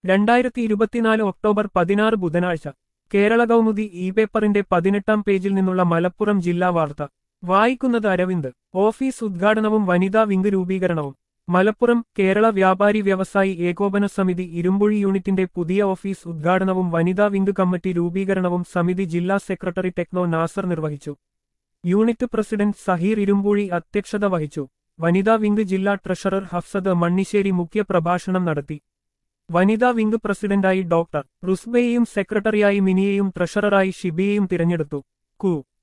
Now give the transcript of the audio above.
രണ്ടായിരത്തി ഇരുപത്തിനാല് ഒക്ടോബർ പതിനാറ് ബുധനാഴ്ച കേരള കൗമുദി ഇ പേപ്പറിന്റെ പതിനെട്ടാം പേജിൽ നിന്നുള്ള മലപ്പുറം ജില്ലാ വാർത്ത വായിക്കുന്നത് അരവിന്ദ് ഓഫീസ് ഉദ്ഘാടനവും വനിതാ വിംഗ് രൂപീകരണവും മലപ്പുറം കേരള വ്യാപാരി വ്യവസായി ഏകോപന സമിതി ഇരുമ്പുഴി യൂണിറ്റിന്റെ പുതിയ ഓഫീസ് ഉദ്ഘാടനവും വനിതാ വിംഗ് കമ്മിറ്റി രൂപീകരണവും സമിതി ജില്ലാ സെക്രട്ടറി ടെക്നോ നാസർ നിർവഹിച്ചു യൂണിറ്റ് പ്രസിഡന്റ് സഹീർ ഇരുമ്പുഴി അധ്യക്ഷത വഹിച്ചു വനിതാ വിംഗ് ജില്ലാ ട്രഷറർ ഹഫ്സദ് മണ്ണിശ്ശേരി മുഖ്യ പ്രഭാഷണം നടത്തി വനിതാ വിംഗ് പ്രസിഡന്റായി ഡോക്ടർ റുസ്ബയെയും സെക്രട്ടറിയായി മിനിയെയും ട്രഷററായി ഷിബിയെയും തിരഞ്ഞെടുത്തു കു